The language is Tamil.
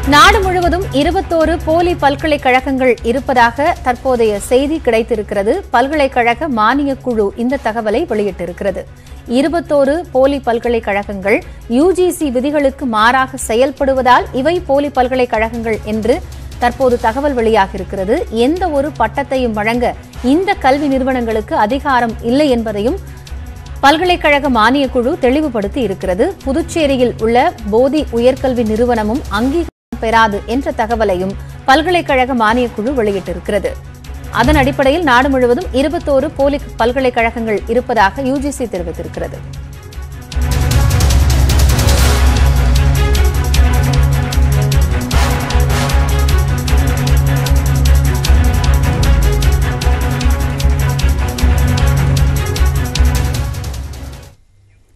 நாடு முழுவதும் இருபத்தோரு போலி பல்கலைக்கழகங்கள் இருப்பதாக தற்போதைய செய்தி கிடைத்திருக்கிறது பல்கலைக்கழக மானியக் குழு இந்த தகவலை வெளியிட்டிருக்கிறது இருபத்தோரு போலி பல்கலைக்கழகங்கள் யுஜிசி விதிகளுக்கு மாறாக செயல்படுவதால் இவை போலி பல்கலைக்கழகங்கள் என்று தற்போது தகவல் வெளியாகியிருக்கிறது எந்த ஒரு பட்டத்தையும் வழங்க இந்த கல்வி நிறுவனங்களுக்கு அதிகாரம் இல்லை என்பதையும் பல்கலைக்கழக மானியக் குழு தெளிவுபடுத்தி இருக்கிறது புதுச்சேரியில் உள்ள போதி உயர்கல்வி நிறுவனமும் அங்கீகாரம் பெறாது என்ற தகவலையும் பல்கலைக்கழக மானியக் குழு வெளியிட்டிருக்கிறது அதன் அடிப்படையில் நாடு முழுவதும் இருபத்தோரு போலி பல்கலைக்கழகங்கள் இருப்பதாக யுஜிசி தெரிவித்திருக்கிறது